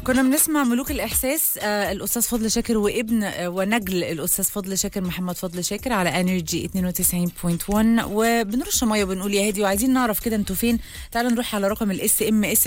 كنا بنسمع ملوك الإحساس آه الأستاذ فضل شاكر وابن آه ونجل الأستاذ فضل شاكر محمد فضل شاكر على انرجي 92.1 وبنرش مية وبنقول يا هادي وعايزين نعرف كده انتوا فين تعالوا نروح على رقم الاس ام اس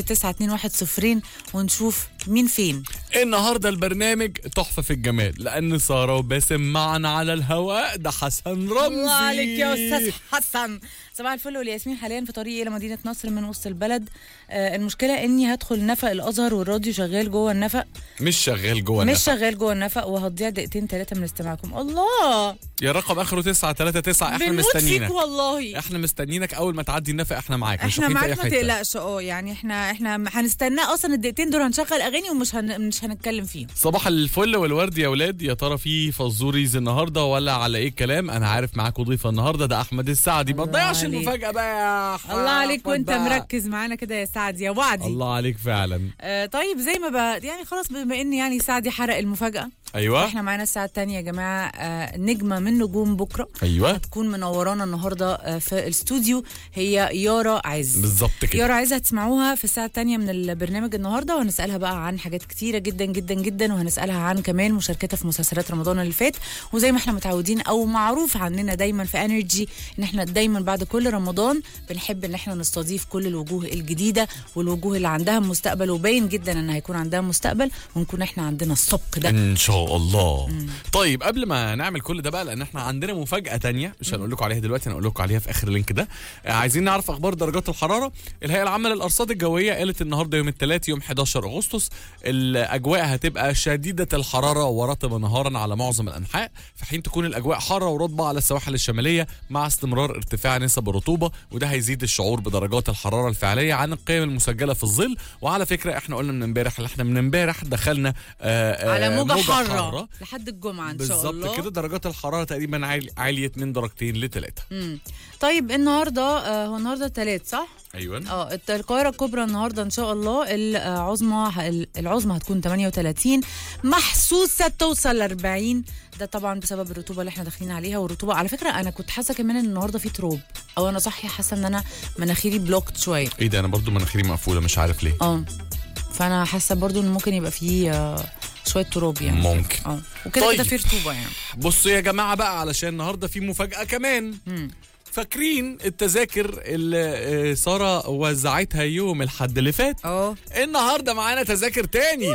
9210 ونشوف مين فين النهارده البرنامج تحفه في الجمال لان ساره وباسم معنا على الهواء ده حسن رمزي الله عليك يا استاذ حسن صباح الفل والياسمين حاليا في طريقي الى مدينه نصر من وسط البلد آه المشكله اني هدخل نفق الازهر والراديو شغال جوه النفق مش شغال جوه مش النفق. شغال جوه النفق وهتضيع دقيقتين ثلاثه من استماعكم الله يا رقم اخره 939 احنا بنموت مستنيينك فيك والله احنا مستنيينك اول ما تعدي النفق احنا معاك مش احنا رايحين في معاك أي ما حتة. تقلقش اه يعني احنا احنا هنستناه اصلا الدقيقتين دول هنشغل اغاني ومش هن... مش هنتكلم فيهم صباح الفل والورد يا ولاد يا ترى في فزوريز النهارده ولا على ايه الكلام انا عارف معاكم ضيفه النهارده ده احمد السعدي ما الله تضيعش عليك. المفاجاه بقى يا أحمد الله عليك وانت بقى. مركز معانا كده يا سعد يا وعدي الله عليك فعلا آه طيب زي ما بقى يعني خلاص بما ان يعني سعدي حرق المفاجاه ايوه احنا معانا الساعه الثانيه يا جماعه آه نجمه من نجوم بكره ايوه هتكون منورانا النهارده آه في الاستوديو هي يارا عز بالظبط كده يارا عايزه تسمعوها في الساعه الثانيه من البرنامج النهارده وهنسالها بقى عن حاجات كتيره جدا جدا جدا وهنسالها عن كمان مشاركتها في مسلسلات رمضان اللي فات وزي ما احنا متعودين او معروف عننا دايما في انرجي ان احنا دايما بعد كل رمضان بنحب ان احنا نستضيف كل الوجوه الجديده والوجوه اللي عندها مستقبل وباين جدا ان هيكون عندها مستقبل ونكون احنا عندنا السبق ده ان شاء الله طيب قبل ما نعمل كل ده بقى لان احنا عندنا مفاجاه تانية مش هنقول لكم عليها دلوقتي هنقول لكم عليها في اخر اللينك ده آه، عايزين نعرف اخبار درجات الحراره الهيئه العامه للارصاد الجويه قالت النهارده يوم الثلاث يوم 11 اغسطس الاجواء هتبقى شديده الحراره ورطبه نهارا على معظم الانحاء في حين تكون الاجواء حاره ورطبه على السواحل الشماليه مع استمرار ارتفاع نسب الرطوبه وده هيزيد الشعور بدرجات الحراره الفعليه عن القيم المسجله في الظل وعلى فكره احنا قلنا من امبارح اللي احنا من امبارح دخلنا آه، آه، على موجه حاره لحد الجمعه ان شاء الله بالظبط كده درجات الحراره تقريبا عال- عليت من درجتين لثلاثه مم. طيب النهارده آه هو النهارده الثلاث صح؟ ايوه اه الت- القاهرة الكبرى النهارده ان شاء الله العظمى ه- العظمى هتكون 38 محسوسة توصل ل 40 ده طبعا بسبب الرطوبة اللي احنا داخلين عليها والرطوبة على فكرة انا كنت حاسة كمان ان النهارده في تراب او انا صحي حاسة ان انا مناخيري بلوكت شوية ايه ده انا برضو مناخيري مقفوله مش عارف ليه اه فانا حاسة برضو ان ممكن يبقى فيه آه، شوية تراب يعني ممكن اه وكده طيب. كده في رطوبة يعني بصوا يا جماعه بقى علشان النهارده في مفاجاه كمان مم. فاكرين التذاكر اللي آه، ساره وزعتها يوم الحد اللي فات اه النهارده معانا تذاكر تاني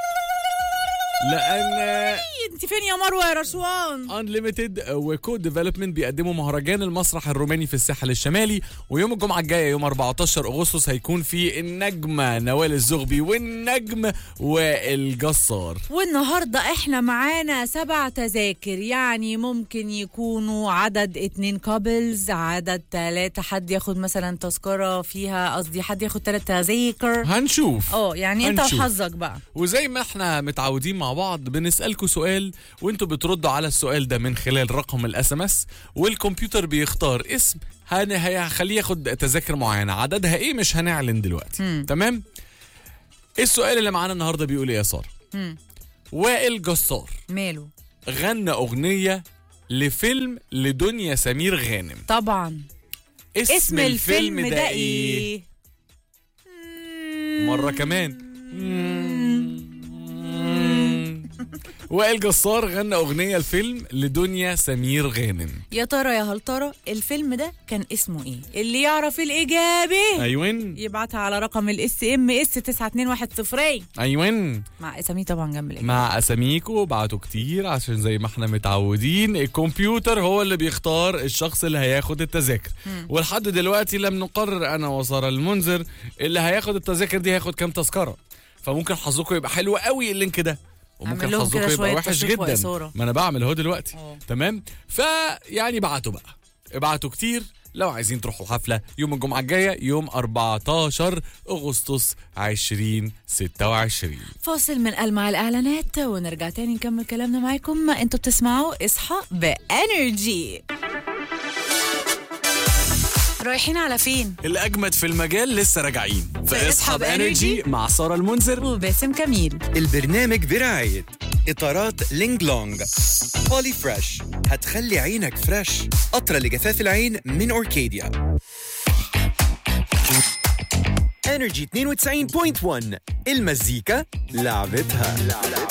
لان انت فين يا مروة يا رشوان انليمتد وكود ديفلوبمنت بيقدموا مهرجان المسرح الروماني في الساحل الشمالي ويوم الجمعه الجايه يوم 14 اغسطس هيكون في النجمه نوال الزغبي والنجم والجسار والنهاردة احنا معانا سبع تذاكر يعني ممكن يكونوا عدد اتنين كابلز عدد تلاتة حد ياخد مثلا تذكرة فيها قصدي حد ياخد تلات تذاكر هنشوف اه يعني انت هنشوف. وحظك بقى وزي ما احنا متعودين مع بعض بنسألكوا سؤال وانتوا بتردوا على السؤال ده من خلال رقم الاس ام اس والكمبيوتر بيختار اسم هن- هيخليه ياخد تذاكر معينة عددها ايه مش هنعلن دلوقتي مم. تمام السؤال اللي معانا النهارده بيقول ايه يا ساره مم. وائل جسار ماله غنى اغنية لفيلم لدنيا سمير غانم طبعا اسم, اسم الفيلم ده ايه مرة كمان وائل جسار غنى أغنية الفيلم لدنيا سمير غانم يا ترى يا هل ترى الفيلم ده كان اسمه ايه اللي يعرف الاجابة أيوين يبعتها على رقم الاس ام اس 9210 أيوين مع اسامي طبعا جنب الاجابة مع أساميكو بعتوا كتير عشان زي ما احنا متعودين الكمبيوتر هو اللي بيختار الشخص اللي هياخد التذاكر ولحد دلوقتي لم نقرر أنا وسارة المنذر اللي هياخد التذاكر دي هياخد كام تذكرة فممكن حظكم يبقى حلو قوي اللينك ده وممكن اعمل لهم حظكم كده يبقى شوية وحش تشويق جدا وإثارة. ما انا بعمل اهو دلوقتي اه. تمام فيعني بعتوا بقى ابعتوا كتير لو عايزين تروحوا الحفلة يوم الجمعة الجاية يوم 14 أغسطس 2026 فاصل من ألمع الإعلانات ونرجع تاني نكمل كلامنا معاكم انتوا بتسمعوا اصحى بانرجي رايحين على فين؟ الأجمد في المجال لسه راجعين في اصحاب Energy مع سارة المنذر وباسم كميل البرنامج برعاية إطارات لينج لونج بولي فريش هتخلي عينك فريش قطرة لجفاف العين من أوركيديا انرجي 92.1 المزيكا لعبتها